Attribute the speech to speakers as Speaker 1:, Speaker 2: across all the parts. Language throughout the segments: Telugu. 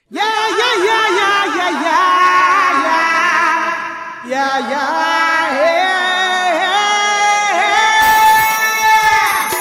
Speaker 1: Yeah, yeah, yeah, yeah, yeah, yeah, yeah, yeah, yeah, hey, hey, hey.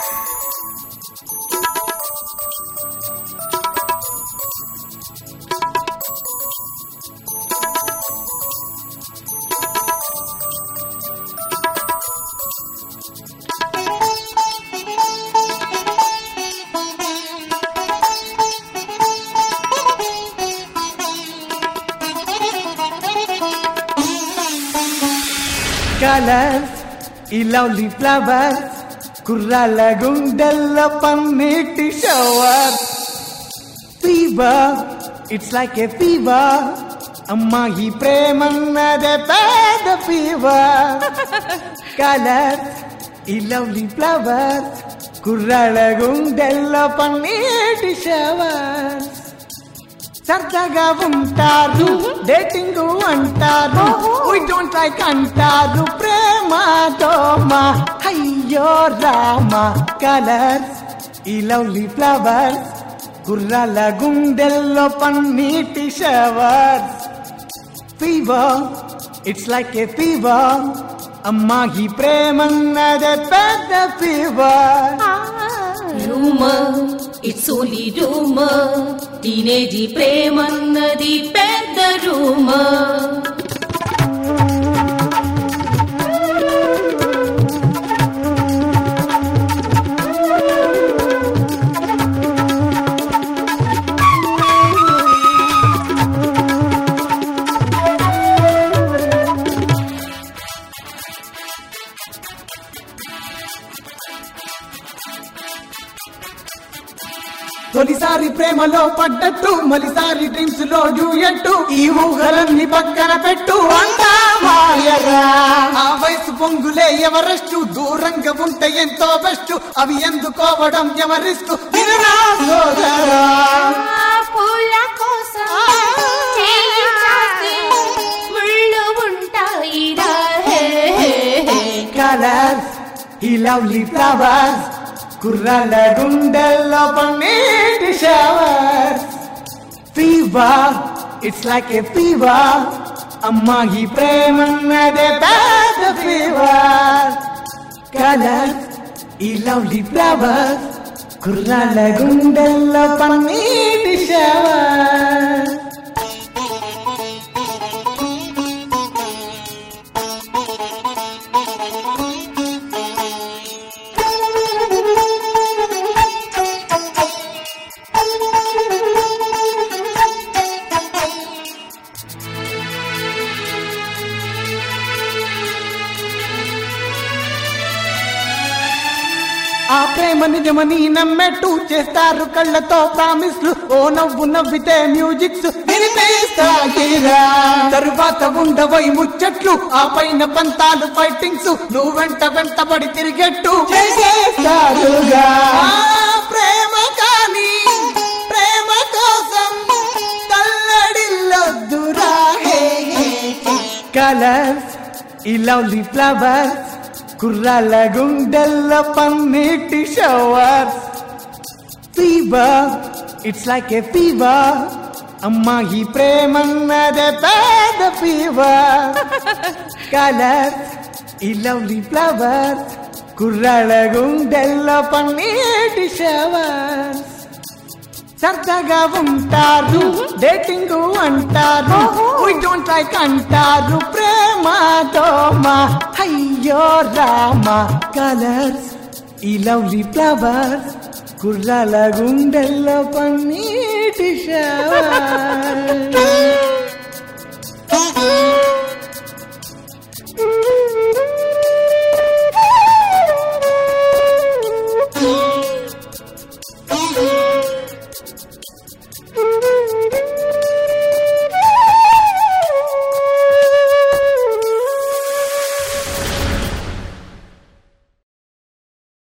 Speaker 1: Colours ఈ లవ్లీ ఫ్లవర్స్ కుర్రాల గుండెల్ల పన్నీటి shower fever it's like a fever అమ్మాయి ప్రేమన్నదే పేద ఫీవర్ కలర్స్ ఈ లవ్లీ ఫ్లవర్స్ కుర్రాల గుండెల్ల పన్నీటి షవర్స్ సరదాగా ఉంటారు డేటింగ్ అంటారు we don't like అంటారు ప్రేమతో మా అయ్యో రామ కలర్స్ ఈ లవ్లీ ఫ్లవర్స్ గుర్రాల గుండెల్లో పన్నీటి showers fever it's like a fever అమ్మాయి ప్రేమన్నదే పెద్ద fever
Speaker 2: rumour it's only rumour teenage ప్రేమన్నది పెద్ద రూమర్
Speaker 1: తొలిసారి ప్రేమలో పడ్డట్టు మలిసారి డ్రీమ్స్ లో డ్యూయట్టు ఈ ఊహలన్నీ పక్కన పెట్టు అంతా మాయరా ఆ వయసు పొంగులే ఎవరెస్టు దూరంగా ఉంటే ఎంతో బెస్ట్ అవి ఎందుకోవడం ఎవరిస్తూ వినరా సోదరా
Speaker 2: పూల కోసం చేయి చాస్తే ముళ్ళు ఉంటాయిరా హే, హే, హే.
Speaker 1: కలర్స్ ఈ లవ్లీ ఫ్లవర్స్ కుర్రాల గుండెల్లో పన్నీటి showers fever it's like a fever అమ్మాయి ప్రేమన్నదే పెద్ద ఫీవర్ కలర్స్ ఈ లవ్లీ ఫ్లవర్స్ కుర్రాల గుండెల్లో పన్నీటి షవర్స్ ఆ ప్రేమ నిజమని నమ్మెట్టు చేస్తారు కళ్ళతో ప్రామిస్లు ఓ నవ్వు నవ్వితే మ్యూజిక్స్ వినిపిస్తాయిరా తరువాత ఉండబోయి ముచ్చట్లు ఆ పైన పంతాలు ఫైటింగ్స్ నువ్వు వెంట వెంటబడి తిరిగెట్టు చేసేస్తారుగా ఆ ప్రేమ కానీ ప్రేమ కోసం తల్లడిల్లొద్దురా హే కలర్స్ ఈ లవ్లీ ఫ్లవర్స్ కుర్రాల గుండెల్ల పన్నీటి showers fever it's like a fever అమ్మాయి ప్రేమన్నదే పెద్ద ఫీవర్ కలర్స్ ఈ లవ్లీ ఫ్లవర్స్ కుర్రాల గుండెల్ల పన్నీటి షవర్స్ సరదాగా ఉంటారు డేటింగ్ అంటారు we don't like అంటారు ప్రేమతో మా అయ్యో రామ కలర్స్ ఈ లవ్లీ ఫ్లవర్స్ కుర్రాల గుండెల్లో పన్నీటి షవర్స్